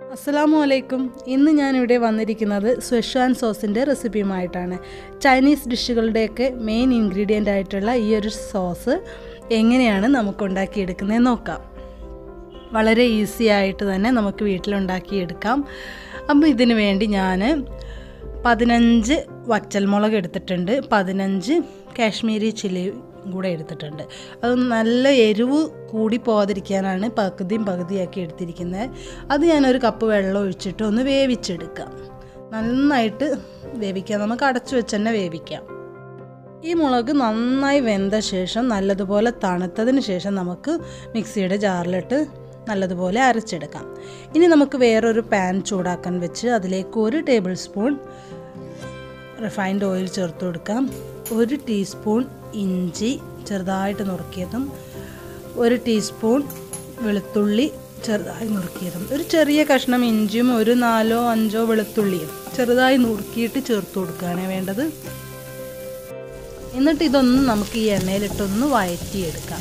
അസ്സലാമു അലൈക്കും ഇന്ന് ഞാനിവിടെ വന്നിരിക്കുന്നത് സ്വെഷ്വാൻ സോസിൻ്റെ റെസിപ്പിയുമായിട്ടാണ് ചൈനീസ് ഡിഷുകളുടെയൊക്കെ മെയിൻ ഇൻഗ്രീഡിയൻ്റ് ആയിട്ടുള്ള ഈ ഒരു സോസ് എങ്ങനെയാണ് നമുക്ക് ഉണ്ടാക്കിയെടുക്കുന്നത് നോക്കാം വളരെ ഈസി ആയിട്ട് തന്നെ നമുക്ക് വീട്ടിലുണ്ടാക്കിയെടുക്കാം അപ്പോൾ ഇതിനു വേണ്ടി ഞാൻ പതിനഞ്ച് വറ്റൽമുളക് എടുത്തിട്ടുണ്ട് പതിനഞ്ച് കാശ്മീരി ചില്ലി കൂടെ എടുത്തിട്ടുണ്ട് അത് നല്ല എരിവ് കൂടി പോകാതിരിക്കാനാണ് പകുതിയും പകുതിയാക്കി എടുത്തിരിക്കുന്നത് അത് ഞാനൊരു കപ്പ് വെള്ളം ഒഴിച്ചിട്ട് ഒന്ന് വേവിച്ചെടുക്കാം നന്നായിട്ട് വേവിക്കാം നമുക്ക് അടച്ചു വെച്ച് തന്നെ വേവിക്കാം ഈ മുളക് നന്നായി വെന്ത ശേഷം നല്ലതുപോലെ തണുത്തതിന് ശേഷം നമുക്ക് മിക്സിയുടെ ജാറിലിട്ട് നല്ലതുപോലെ അരച്ചെടുക്കാം ഇനി നമുക്ക് വേറൊരു പാൻ ചൂടാക്കാൻ വെച്ച് അതിലേക്ക് ഒരു ടേബിൾ സ്പൂൺ റിഫൈൻഡ് ഓയിൽ ചേർത്ത് കൊടുക്കാം ഒരു ടീസ്പൂൺ ഇഞ്ചി ചെറുതായിട്ട് നുറുക്കിയതും ഒരു ടീസ്പൂൺ വെളുത്തുള്ളി ചെറുതായി നുറുക്കിയതും ഒരു ചെറിയ കഷ്ണം ഇഞ്ചിയും ഒരു നാലോ അഞ്ചോ വെളുത്തുള്ളിയും ചെറുതായി നുറുക്കിയിട്ട് ചേർത്ത് കൊടുക്കുകയാണ് വേണ്ടത് എന്നിട്ട് ഇതൊന്ന് നമുക്ക് ഈ എണ്ണയിലിട്ടൊന്ന് വഴറ്റിയെടുക്കാം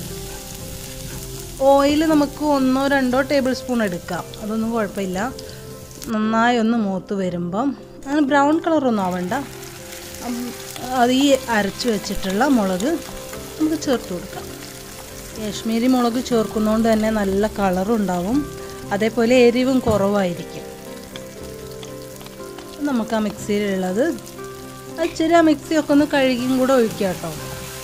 ഓയിൽ നമുക്ക് ഒന്നോ രണ്ടോ ടേബിൾ സ്പൂൺ എടുക്കാം അതൊന്നും കുഴപ്പമില്ല നന്നായി ഒന്ന് മൂത്ത് വരുമ്പം അങ്ങനെ ബ്രൗൺ കളറൊന്നും ആവണ്ട അത് ഈ അരച്ച് വെച്ചിട്ടുള്ള മുളക് നമുക്ക് ചേർത്ത് കൊടുക്കാം കാശ്മീരി മുളക് ചേർക്കുന്നതുകൊണ്ട് തന്നെ നല്ല കളറും ഉണ്ടാവും അതേപോലെ എരിവും കുറവായിരിക്കും നമുക്ക് ആ മിക്സിയിലുള്ളത് ഇച്ചിരി ആ മിക്സിയൊക്കെ ഒന്ന് കഴുകിയും കൂടെ ഒഴിക്കാം കേട്ടോ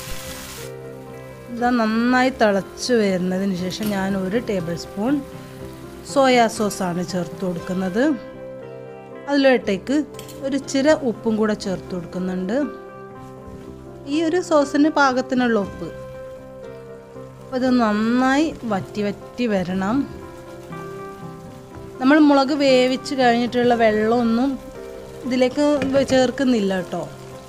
ഇതാ നന്നായി തിളച്ച് വരുന്നതിന് ശേഷം ഞാൻ ഒരു ടേബിൾ സ്പൂൺ സോയാ സോസാണ് ചേർത്ത് കൊടുക്കുന്നത് അതിലോട്ടേക്ക് ഒരു ചിര ഉപ്പും കൂടെ ചേർത്ത് കൊടുക്കുന്നുണ്ട് ഈ ഒരു സോസിന് പാകത്തിനുള്ള ഉപ്പ് അപ്പോൾ ഇത് നന്നായി വറ്റി വറ്റി വരണം നമ്മൾ മുളക് വേവിച്ച് കഴിഞ്ഞിട്ടുള്ള വെള്ളമൊന്നും ഇതിലേക്ക് ചേർക്കുന്നില്ല കേട്ടോ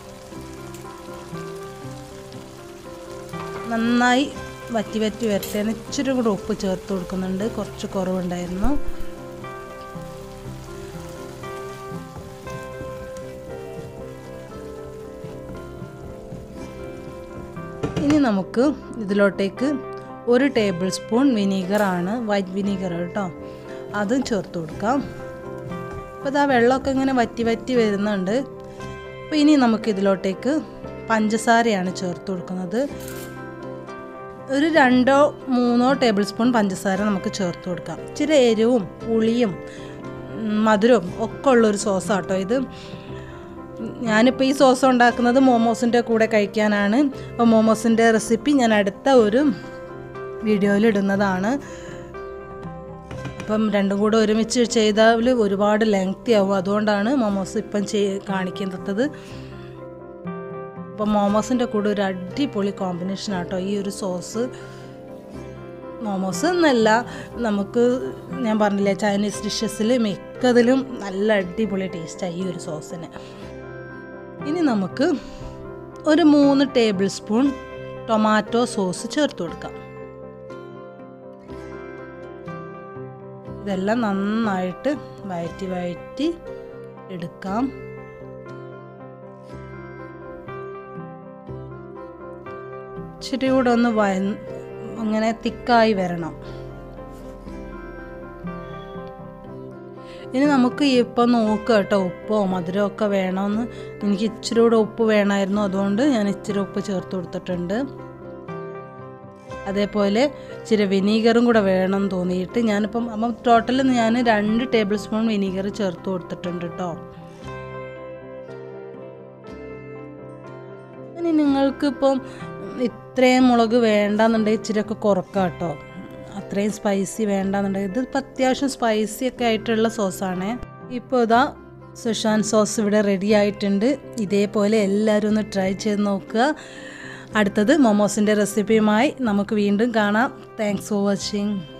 നന്നായി വറ്റി വറ്റി വരട്ടെ ഇച്ചിരി കൂടെ ഉപ്പ് ചേർത്ത് കൊടുക്കുന്നുണ്ട് കുറച്ച് കുറവുണ്ടായിരുന്നു ഇനി നമുക്ക് ഇതിലോട്ടേക്ക് ഒരു ടേബിൾ സ്പൂൺ വിനീഗറാണ് വൈറ്റ് വിനീഗർ കേട്ടോ അതും ചേർത്ത് കൊടുക്കാം അപ്പോൾ ഇതാ വെള്ളമൊക്കെ ഇങ്ങനെ വറ്റി വറ്റി വരുന്നുണ്ട് അപ്പോൾ ഇനി നമുക്ക് ഇതിലോട്ടേക്ക് പഞ്ചസാരയാണ് ചേർത്ത് കൊടുക്കുന്നത് ഒരു രണ്ടോ മൂന്നോ ടേബിൾ സ്പൂൺ പഞ്ചസാര നമുക്ക് ചേർത്ത് കൊടുക്കാം ഇച്ചിരി എരിവും പുളിയും മധുരവും ഒക്കെ ഉള്ളൊരു സോസാട്ടോ ഇത് ഞാനിപ്പോൾ ഈ സോസ് ഉണ്ടാക്കുന്നത് മോമോസിൻ്റെ കൂടെ കഴിക്കാനാണ് അപ്പോൾ മോമോസിൻ്റെ റെസിപ്പി ഞാൻ അടുത്ത ഒരു വീഡിയോയിൽ ഇടുന്നതാണ് അപ്പം രണ്ടും കൂടെ ഒരുമിച്ച് ചെയ്താൽ ഒരുപാട് ലെങ്തി ആവും അതുകൊണ്ടാണ് മോമോസ് ഇപ്പം ചെയ് കാണിക്കുന്നത് അപ്പം മോമോസിൻ്റെ കൂടെ ഒരു അടിപൊളി കോമ്പിനേഷൻ ആട്ടോ ഈ ഒരു സോസ് മോമോസ് എന്നല്ല നമുക്ക് ഞാൻ പറഞ്ഞില്ലേ ചൈനീസ് ഡിഷസിൽ മിക്കതിലും നല്ല അടിപൊളി ടേസ്റ്റാണ് ഈ ഒരു സോസിന് ഇനി നമുക്ക് ഒരു മൂന്ന് ടേബിൾ സ്പൂൺ ടൊമാറ്റോ സോസ് ചേർത്ത് കൊടുക്കാം ഇതെല്ലാം നന്നായിട്ട് വഴറ്റി വഴറ്റി എടുക്കാം ഇച്ചിരി കൂടെ ഒന്ന് വയ അങ്ങനെ തിക്കായി വരണം ഇനി നമുക്ക് ഇപ്പം നോക്കുക കേട്ടോ ഉപ്പോ മധുരമോ ഒക്കെ വേണമെന്ന് എനിക്ക് ഇച്ചിരി കൂടെ ഉപ്പ് വേണമായിരുന്നു അതുകൊണ്ട് ഞാൻ ഇച്ചിരി ഉപ്പ് ചേർത്ത് കൊടുത്തിട്ടുണ്ട് അതേപോലെ ഇച്ചിരി വിനീഗറും കൂടെ വേണം തോന്നിയിട്ട് ഞാനിപ്പം അപ്പം ടോട്ടൽ ഞാൻ രണ്ട് ടേബിൾ സ്പൂൺ വിനീഗർ ചേർത്ത് കൊടുത്തിട്ടുണ്ട് കേട്ടോ ഇനി നിങ്ങൾക്കിപ്പം ഇത്രയും മുളക് വേണ്ടാന്നുണ്ടെങ്കിൽ ഇച്ചിരിയൊക്കെ കുറക്കാം കേട്ടോ അത്രയും സ്പൈസി വേണ്ടാന്നുണ്ടെങ്കിൽ ഇതിപ്പോൾ അത്യാവശ്യം സ്പൈസി ഒക്കെ ആയിട്ടുള്ള സോസാണ് ഇപ്പോൾ ഇതാ സുഷാൻ സോസ് ഇവിടെ റെഡി ആയിട്ടുണ്ട് ഇതേപോലെ എല്ലാവരും ഒന്ന് ട്രൈ ചെയ്ത് നോക്കുക അടുത്തത് മൊമോസിൻ്റെ റെസിപ്പിയുമായി നമുക്ക് വീണ്ടും കാണാം താങ്ക്സ് ഫോർ വാച്ചിങ്